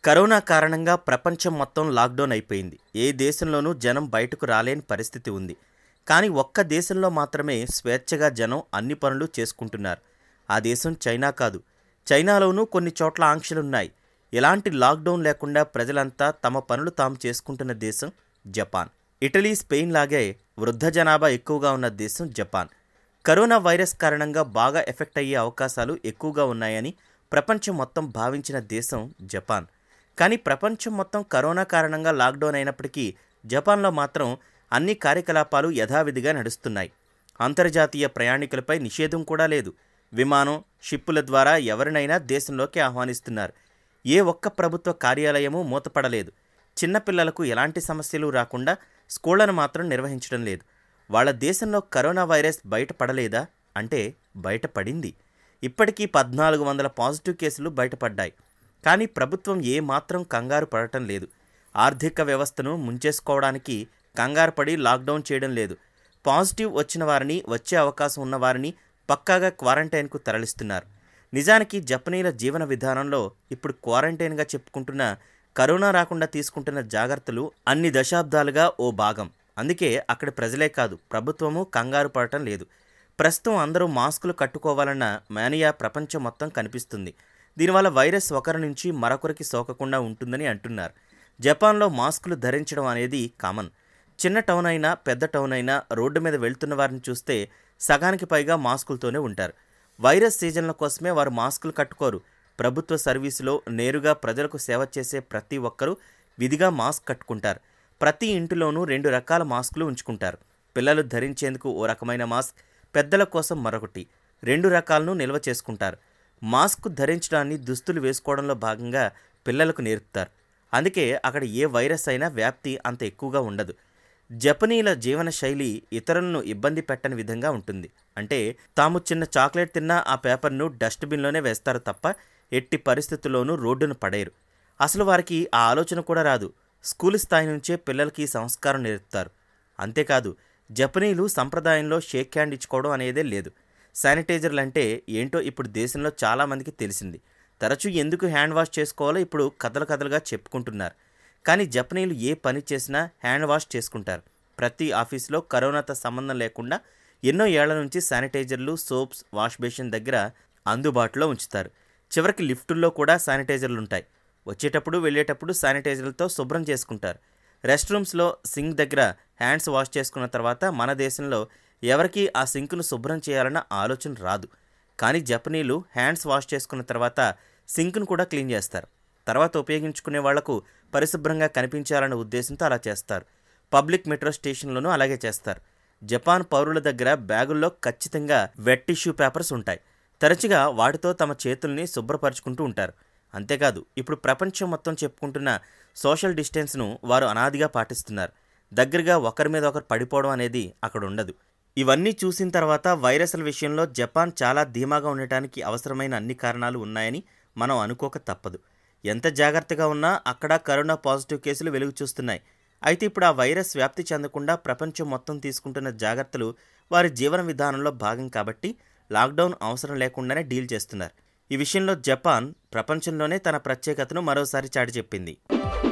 corona కారణంగా ప్రపంచం మొత్తం లాక్డౌన్ అయిపోయింది ఏ దేశంలోనూ జనం బయటకు రాలేని పరిస్థితి ఉంది కానీ ఒక్క దేశంలో మాత్రమే స్వేచ్ఛగా జనం అన్ని పనులు చేసుకుంటున్నారు ఆ దేశం చైనా కాదు చైనాలోనూ కొన్ని చోట్ల ఆంక్షలున్నాయి ఎలాంటి లాక్డౌన్ లేకుండా ప్రజలంతా తమ పనులు తాము చేసుకుంటున్న దేశం జపాన్ ఇటలీ స్పెయిన్ లాగే వృద్ధ జనాభా ఎక్కువగా ఉన్న దేశం జపాన్ కరోనా వైరస్ కారణంగా బాగా ఎఫెక్ట్ అయ్యే అవకాశాలు ఎక్కువగా ఉన్నాయని ప్రపంచం మొత్తం భావించిన దేశం జపాన్ కానీ ప్రపంచం మొత్తం కరోనా కారణంగా లాక్డౌన్ అయినప్పటికీ జపాన్లో మాత్రం అన్ని కార్యకలాపాలు యథావిధిగా నడుస్తున్నాయి అంతర్జాతీయ ప్రయాణికులపై నిషేధం కూడా లేదు విమానం షిప్పుల ద్వారా ఎవరినైనా దేశంలోకి ఆహ్వానిస్తున్నారు ఏ ఒక్క ప్రభుత్వ కార్యాలయమూ మూతపడలేదు చిన్నపిల్లలకు ఎలాంటి సమస్యలు రాకుండా స్కూళ్లను మాత్రం నిర్వహించడం లేదు వాళ్ళ దేశంలో కరోనా వైరస్ బయటపడలేదా అంటే బయటపడింది ఇప్పటికీ పద్నాలుగు వందల పాజిటివ్ కేసులు బయటపడ్డాయి కానీ ప్రభుత్వం ఏ మాత్రం కంగారు పడటం లేదు ఆర్థిక వ్యవస్థను ముంచేసుకోవడానికి కంగారు పడి లాక్డౌన్ చేయడం లేదు పాజిటివ్ వచ్చిన వారిని వచ్చే అవకాశం ఉన్న వారిని పక్కాగా క్వారంటైన్కు తరలిస్తున్నారు నిజానికి జపనీల జీవన విధానంలో ఇప్పుడు క్వారంటైన్గా చెప్పుకుంటున్న కరోనా రాకుండా తీసుకుంటున్న జాగ్రత్తలు అన్ని దశాబ్దాలుగా ఓ భాగం అందుకే అక్కడి ప్రజలే కాదు ప్రభుత్వము కంగారు పడటం లేదు ప్రస్తుతం అందరూ మాస్కులు కట్టుకోవాలన్న మేనియా ప్రపంచం మొత్తం కనిపిస్తుంది దీనివల్ల వైరస్ ఒకరి నుంచి మరొకరికి సోకకుండా ఉంటుందని అంటున్నారు జపాన్లో మాస్కులు ధరించడం అనేది కామన్ చిన్న టౌన్ అయినా పెద్ద టౌన్ అయినా రోడ్డు మీద వెళ్తున్న వారిని చూస్తే సగానికి పైగా మాస్కులతోనే ఉంటారు వైరస్ సీజన్ల కోసమే వారు మాస్కులు కట్టుకోరు ప్రభుత్వ సర్వీసులో నేరుగా ప్రజలకు సేవ చేసే ప్రతి ఒక్కరూ విధిగా మాస్క్ కట్టుకుంటారు ప్రతి ఇంటిలోనూ రెండు రకాల మాస్కులు ఉంచుకుంటారు పిల్లలు ధరించేందుకు ఓ రకమైన మాస్క్ పెద్దల కోసం మరొకటి రెండు రకాలను నిల్వ చేసుకుంటారు మాస్క్ ధరించడాన్ని దుస్తులు వేసుకోవడంలో భాగంగా పిల్లలకు నేర్పుతారు అందుకే అక్కడ ఏ వైరస్ అయినా వ్యాప్తి అంత ఎక్కువగా ఉండదు జపనీల జీవన శైలి ఇతరులను ఇబ్బంది పెట్టని విధంగా ఉంటుంది అంటే తాము చిన్న చాక్లెట్ తిన్నా ఆ పేపర్ను డస్ట్బిన్లోనే వేస్తారు తప్ప ఎట్టి పరిస్థితుల్లోనూ రోడ్డును పడేరు అసలు వారికి ఆ ఆలోచన కూడా రాదు స్కూల్ స్థాయి నుంచే పిల్లలకి ఈ సంస్కారం నేర్పుతారు అంతేకాదు జపనీలు సంప్రదాయంలో షేక్ హ్యాండ్ ఇచ్చుకోవడం అనేదే లేదు శానిటైజర్లు అంటే ఏంటో ఇప్పుడు దేశంలో చాలామందికి తెలిసింది తరచూ ఎందుకు హ్యాండ్ వాష్ చేసుకోవాలో ఇప్పుడు కథలు కథలుగా చెప్పుకుంటున్నారు కానీ జపనీలు ఏ పని చేసినా హ్యాండ్ వాష్ చేసుకుంటారు ప్రతి ఆఫీసులో కరోనాతో సంబంధం లేకుండా ఎన్నో ఏళ్ల నుంచి శానిటైజర్లు సోప్స్ వాష్ బేసిన్ దగ్గర అందుబాటులో ఉంచుతారు చివరికి లిఫ్టుల్లో కూడా శానిటైజర్లు ఉంటాయి వచ్చేటప్పుడు వెళ్ళేటప్పుడు శానిటైజర్లతో శుభ్రం చేసుకుంటారు రెస్ట్ రూమ్స్లో సింక్ దగ్గర హ్యాండ్స్ వాష్ చేసుకున్న తర్వాత మన దేశంలో ఎవరికీ ఆ సింక్ను శుభ్రం చేయాలన్న ఆలోచన రాదు కానీ జపనీలు హ్యాండ్స్ వాష్ చేసుకున్న తర్వాత సింక్ను కూడా క్లీన్ చేస్తారు తర్వాత ఉపయోగించుకునే వాళ్లకు పరిశుభ్రంగా కనిపించాలన్న ఉద్దేశంతో అలా చేస్తారు పబ్లిక్ మెట్రో స్టేషన్లోనూ అలాగే చేస్తారు జపాన్ పౌరుల దగ్గర బ్యాగుల్లో ఖచ్చితంగా వెట్ టిష్యూ పేపర్స్ ఉంటాయి తరచుగా వాటితో తమ చేతుల్ని శుభ్రపరచుకుంటూ ఉంటారు అంతేకాదు ఇప్పుడు ప్రపంచం మొత్తం చెప్పుకుంటున్న సోషల్ డిస్టెన్స్ను వారు అనాదిగా పాటిస్తున్నారు దగ్గరగా ఒకరి మీద ఒకరు పడిపోవడం అనేది అక్కడ ఉండదు ఇవన్నీ చూసిన తర్వాత వైరస్ల విషయంలో జపాన్ చాలా ధీమాగా ఉండటానికి అవసరమైన అన్ని కారణాలు ఉన్నాయని మనం అనుకోక తప్పదు ఎంత జాగ్రత్తగా ఉన్నా అక్కడ కరోనా పాజిటివ్ కేసులు వెలుగు చూస్తున్నాయి అయితే ఇప్పుడు ఆ వైరస్ వ్యాప్తి చెందకుండా ప్రపంచం మొత్తం తీసుకుంటున్న జాగ్రత్తలు వారి జీవన విధానంలో భాగం కాబట్టి లాక్డౌన్ అవసరం లేకుండానే డీల్ చేస్తున్నారు ఈ విషయంలో జపాన్ ప్రపంచంలోనే తన ప్రత్యేకతను మరోసారి చాటి చెప్పింది